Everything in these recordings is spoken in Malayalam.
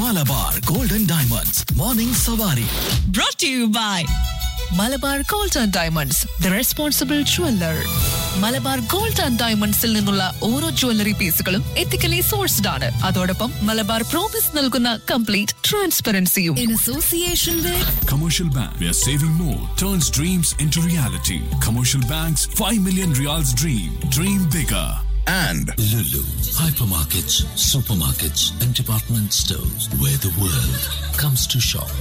മലബാർ ഗോൾഡൻ ഡയമണ്ട്സ് മോർണിംഗ് സവാരി brought to you by Malabar gold and diamonds the responsible jeweller Malabar gold and ഡയമണ്ട്സിൽ നിന്നുള്ള ഓരോ ജ്വല്ലറി പീസുകളും എത്തിക്കലി സോഴ്സ്ഡ് ആണ് അതോടൊപ്പം മലബാർ പ്രോമിസ് നൽകുന്ന കംപ്ലീറ്റ് ട്രാൻസ്പെറൻസിയും in association with Commercial Bank, where saving more turns dreams into reality. Commercial Bank's 5 million reals dream. Dream bigger. and Lulu, hypermarkets, supermarkets, and department stores where the world comes to shop.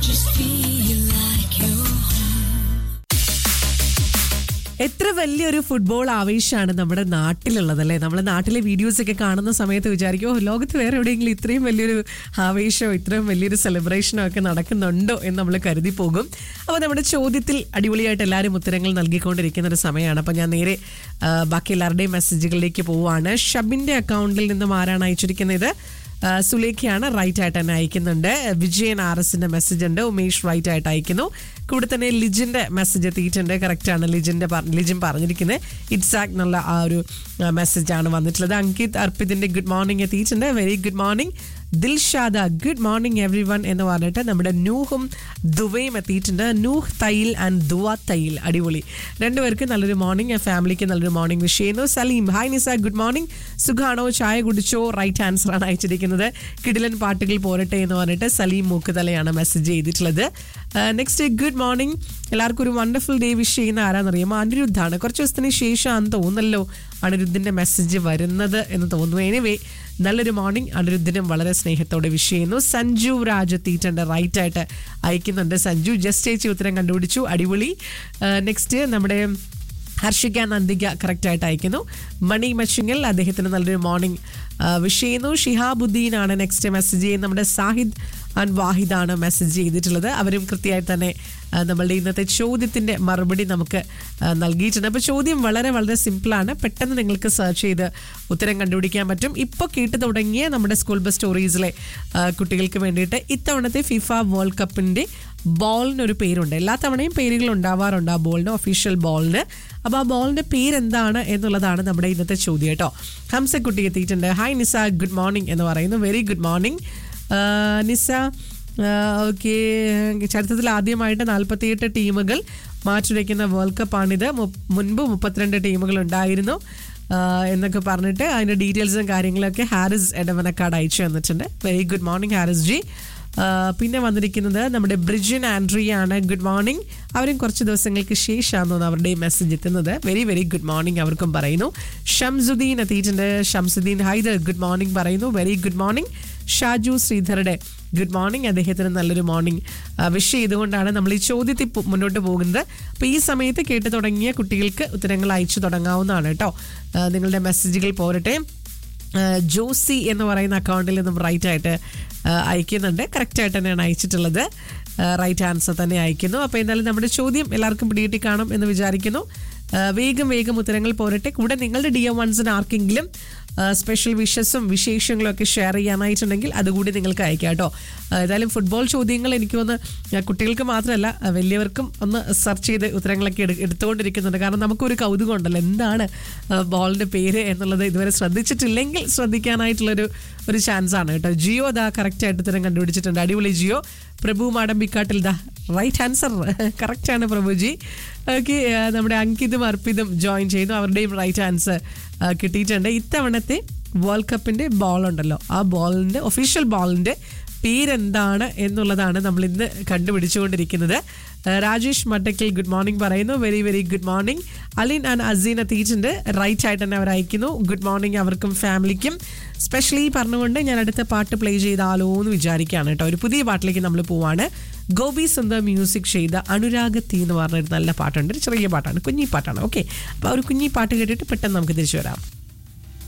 എത്ര വലിയൊരു ഫുട്ബോൾ ആവേശമാണ് നമ്മുടെ നാട്ടിലുള്ളത് അല്ലേ നമ്മുടെ നാട്ടിലെ വീഡിയോസ് ഒക്കെ കാണുന്ന സമയത്ത് വിചാരിക്കും "ഓ, ലോകത്ത് വേറെ എവിടെയെങ്കിലും ഇത്രയും വലിയൊരു ആവേശമോ ഇത്രയും വലിയൊരു സെലിബ്രേഷനോ ഒക്കെ നടക്കുന്നുണ്ടോ എന്ന് നമ്മൾ കരുതി പോകും അപ്പോൾ നമ്മുടെ ചോദ്യത്തിൽ അടിപൊളിയായിട്ട് എല്ലാവരും ഉത്തരങ്ങൾ നൽകിക്കൊണ്ടിരിക്കുന്ന ഒരു സമയമാണ് അപ്പോൾ ഞാൻ നേരെ ആ, ബാക്കി എല്ലാവരുടെയും മെസ്സേജുകളിലേക്ക് പോവുകയാണ് ഷബിൻ്റെ അക്കൗണ്ടിൽ നിന്നും ആരാണ് അയച്ചിരിക്കുന്നത് ആ, സുലേഖയാണ് റൈറ്റ് ആയിട്ട് തന്നെ അയക്കുന്നുണ്ട് വിജയൻ ആർ എസിന്റെ മെസ്സേജ് ഉണ്ട് ഉമേഷ് റൈറ്റ് ആയിട്ട് അയക്കുന്നു കൂടെ തന്നെ ലിജിന്റെ മെസ്സേജ് എത്തിയിട്ടുണ്ട് കറക്റ്റ് ആണ് ലിജിന്റെ പറ- ലിജിൻ പറഞ്ഞിരിക്കുന്നത് ഇറ്റ്സാക് എന്നുള്ള ആ ഒരു മെസ്സേജ് ആണ് വന്നിട്ടുള്ളത് അങ്കിത് അർപ്പിതിന്റെ ഗുഡ് മോർണിംഗ് എത്തിയിട്ടുണ്ട് very good morning Dilshada good morning everyone എന്ന് പറഞ്ഞിട്ട് നമ്മുടെ നൂഹും ദുവയും എത്തിയിട്ടുണ്ട് നൂഹ് തയ്യിൽ ആൻഡ് ദുവ തയ്യിൽ അടിപൊളി രണ്ടുപേർക്ക് നല്ലൊരു മോർണിംഗ് ഫാമിലിക്ക് നല്ലൊരു മോർണിംഗ് വിഷ് ചെയ്യുന്നു Salim hi Nisa good morning സുഖാണോ ചായ കുടിച്ചോ റൈറ്റ് ആൻസർ ആണ് അയച്ചിരിക്കുന്നത് കിടിലൻ പാട്ടുകൾ പോരട്ടെ എന്ന് പറഞ്ഞിട്ട് സലീം മൂക്കുതലയാണ് മെസ്സേജ് ചെയ്തിട്ടുള്ളത് നെക്സ്റ്റ് ഗുഡ് മോർണിംഗ് എല്ലാവർക്കും ഒരു വണ്ടർഫുൾ ഡേ വിഷ് ചെയ്യുന്ന ആരാന്നറിയാമോ അനിരുദ്ധാണ് കുറച്ച് ദിവസത്തിന് ശേഷമാണെന്ന് തോന്നല്ലോ അനിരുദ്ധിന്റെ മെസ്സേജ് വരുന്നത് എന്ന് തോന്നുന്നു എനിവേ നല്ലൊരു മോർണിംഗ് അനിരുദ്ധിനും വളരെ സ്നേഹത്തോടെ വിഷ് ചെയ്യുന്നു സഞ്ജു രാജ് എത്തിയിട്ടുണ്ട് റൈറ്റ് ആയിട്ട് അയക്കുന്നുണ്ട് സഞ്ജു ജസ്റ്റ് ചേച്ചി ഉത്തരം കണ്ടുപിടിച്ചു അടിപൊളി നെക്സ്റ്റ് നമ്മുടെ ഹർഷിക നന്ദിക കറക്റ്റായിട്ട് അയക്കുന്നു മണി മച്ചിങ്ങൽ അദ്ദേഹത്തിന് നല്ലൊരു മോർണിംഗ് വിഷ് ചെയ്യുന്നു ഷിഹാബുദ്ദീൻ ആണ് നെക്സ്റ്റ് മെസ്സേജ് ചെയ്യുന്നത് നമ്മുടെ സാഹിദ് ആൻഡ് വാഹിദാണ് മെസ്സേജ് ചെയ്തിട്ടുള്ളത് അവരും കൃത്യമായിട്ട് തന്നെ ആ, നമ്മളുടെ ഇന്നത്തെ ചോദ്യത്തിൻ്റെ മറുപടി നമുക്ക് ആ, നൽകിയിട്ടുണ്ട് അപ്പോൾ ചോദ്യം വളരെ വളരെ സിമ്പിളാണ് പെട്ടെന്ന് നിങ്ങൾക്ക് സെർച്ച് ചെയ്ത് ഉത്തരം കണ്ടുപിടിക്കാൻ പറ്റും ഇപ്പോൾ കേട്ട് തുടങ്ങിയ നമ്മുടെ സ്കൂൾ ബസ് സ്റ്റോറീസിലെ ആ, കുട്ടികൾക്ക് വേണ്ടിയിട്ട് ഇത്തവണത്തെ ഫിഫ വേൾഡ് കപ്പിൻ്റെ ബോളിനൊരു പേരുണ്ട് എല്ലാ തവണയും പേരുകൾ ഉണ്ടാവാറുണ്ട് ആ ബോളിന് ഒഫീഷ്യൽ ബോളിന് അപ്പോൾ ആ ബോളിന്റെ പേരെന്താണ് എന്നുള്ളതാണ് നമ്മുടെ ഇന്നത്തെ ചോദ്യം കേട്ടോ ഹംസക്കുട്ടി എത്തിയിട്ടുണ്ട് ഹായ് നിസ ഗുഡ് മോർണിംഗ് എന്ന് പറയുന്നു very good morning Nisa okay ചരിത്രത്തിൽ ആദ്യമായിട്ട് നാൽപ്പത്തിയെട്ട് ടീമുകൾ മാറ്റുരയ്ക്കുന്ന വേൾഡ് കപ്പാണിത് മു- മുൻപ് മുപ്പത്തിരണ്ട് ടീമുകൾ ഉണ്ടായിരുന്നു ആ, എന്നൊക്കെ പറഞ്ഞിട്ട് അതിൻ്റെ ഡീറ്റെയിൽസും കാര്യങ്ങളൊക്കെ ഹാരിസ് എടവനക്കാട് അയച്ചു തന്നിട്ടുണ്ട് very good morning Haris ji ആ, പിന്നെ വന്നിരിക്കുന്നത് നമ്മുടെ ബ്രിജിൻ ആൻഡ്രിയ ആണ് ഗുഡ് മോർണിംഗ് അവരും കുറച്ച് ദിവസങ്ങൾക്ക് ശേഷമാണെന്ന് തോന്നുന്നു അവരുടെ മെസ്സേജ് എത്തുന്നത് വെരി വെരി ഗുഡ് മോർണിംഗ് അവർക്കും പറയുന്നു ഷംസുദ്ദീൻ എത്തിയിട്ടുണ്ട് ഷംസുദ്ദീൻ ഹൈദർ ഗുഡ് മോർണിംഗ് പറയുന്നു വെരി ഗുഡ് മോർണിംഗ് ഷാജു ശ്രീധറുടെ ഗുഡ് മോർണിംഗ് അദ്ദേഹത്തിന് നല്ലൊരു മോർണിംഗ് വിഷ് ചെയ്തുകൊണ്ടാണ് നമ്മൾ ഈ ചോദ്യത്തിൽ പോ- മുന്നോട്ട് പോകുന്നത് അപ്പോൾ ഈ സമയത്ത് കേട്ട് തുടങ്ങിയ കുട്ടികൾക്ക് ഉത്തരങ്ങൾ അയച്ചു തുടങ്ങാവുന്നതാണ് കേട്ടോ ആ, നിങ്ങളുടെ മെസ്സേജുകൾ പോരട്ടെ ആ, ജോസി എന്ന് പറയുന്ന അക്കൗണ്ടിൽ നിന്നും റൈറ്റ് ആയിട്ട് ആ, അയക്കുന്നുണ്ട് കറക്റ്റ് ആയിട്ട് തന്നെയാണ് അയച്ചിട്ടുള്ളത് റൈറ്റ് ആൻസർ തന്നെ അയക്കുന്നു അപ്പോൾ എന്തായാലും നമ്മുടെ ചോദ്യം എല്ലാവർക്കും പിടികിട്ടി കാണും എന്ന് വിചാരിക്കുന്നു ആ, വേഗം വേഗം ഉത്തരങ്ങൾ പോരട്ടെ കൂടെ നിങ്ങളുടെ ഡി എം വൺസിന് ആർക്കെങ്കിലും സ്പെഷ്യൽ വിഷസും വിശേഷങ്ങളും ഒക്കെ ഷെയർ ചെയ്യാനായിട്ടുണ്ടെങ്കിൽ അതുകൂടി നിങ്ങൾക്ക് അയക്കാം കേട്ടോ ആ, ഏതായാലും ഫുട്ബോൾ ചോദ്യങ്ങൾ എനിക്ക് തോന്നുന്നു കുട്ടികൾക്ക് മാത്രമല്ല ആ, വലിയവർക്കും ഒന്ന് സെർച്ച് ചെയ്ത് ഉത്തരങ്ങളൊക്കെ എടു എടുത്തുകൊണ്ടിരിക്കുന്നുണ്ട് കാരണം നമുക്കൊരു കൗതുകം ഉണ്ടല്ലോ എന്താണ് ബോളിന്റെ പേര് എന്നുള്ളത് ഇതുവരെ ശ്രദ്ധിച്ചിട്ടില്ലെങ്കിൽ ശ്രദ്ധിക്കാനായിട്ടുള്ളൊരു ഒരു ചാൻസ് ആണ് കേട്ടോ ജിയോ ദാ കറക്റ്റ് ആയിട്ട് ഉത്തരം കണ്ടുപിടിച്ചിട്ടുണ്ട് അടിപൊളി ജിയോ പ്രഭു മാടമ്പിക്കാട്ടിൽ ദാ റൈറ്റ് ആൻസർ കറക്റ്റ് ആണ് പ്രഭുജി ഓക്കെ നമ്മുടെ അങ്കിതും അർപ്പിതും ജോയിൻ ചെയ്തു അവരുടെയും റൈറ്റ് ആൻസർ കിട്ടിയിട്ടുണ്ട് ഇത്തവണത്തെ വേൾഡ് കപ്പിന്റെ ബോൾ ഉണ്ടല്ലോ ആ ബോളിന്റെ ഒഫീഷ്യൽ ബോളിന്റെ പേരെന്താണ് എന്നുള്ളതാണ് നമ്മൾ ഇന്ന് കണ്ടുപിടിച്ചുകൊണ്ടിരിക്കുന്നത് ആ, രാജേഷ് മട്ടക്കൽ ഗുഡ് മോർണിംഗ് പറയുന്നു very very good morning Alin and Aseen എത്തിയിട്ടുണ്ട് റൈറ്റ് ആയിട്ട് തന്നെ അവർ അയക്കുന്നു ഗുഡ് മോർണിംഗ് അവർക്കും ഫാമിലിക്കും സ്പെഷ്യലി പറഞ്ഞുകൊണ്ട് ഞാൻ അടുത്ത പാട്ട് പ്ലേ ചെയ്താലോ എന്ന് വിചാരിക്കുകയാണ് കേട്ടോ ഒരു പുതിയ പാട്ടിലേക്ക് നമ്മൾ പോവാണ് ഗോപി സുന്ദർ മ്യൂസിക് ചെയ്ത അനുരാഗത്തി എന്ന് പറഞ്ഞൊരു നല്ല പാട്ടുണ്ട് ഒരു ചെറിയ പാട്ടാണ് കുഞ്ഞി പാട്ടാണ് ഓക്കെ അപ്പോൾ ആ ഒരു കുഞ്ഞി പാട്ട് കേട്ടിട്ട് പെട്ടെന്ന് നമുക്ക് തിരിച്ചു വരാം